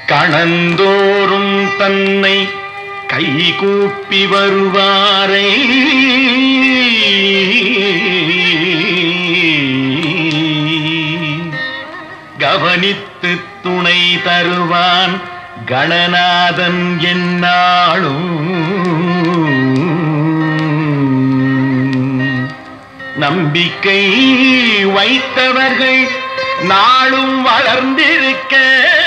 கணந்தோறும் தன்னை கைகூப்பி வருவாரை கவனித்து துணை தருவான் கணநாதன் என்னாளும் நம்பிக்கை வைத்தவர்கள் நாளும் வளர்ந்திருக்க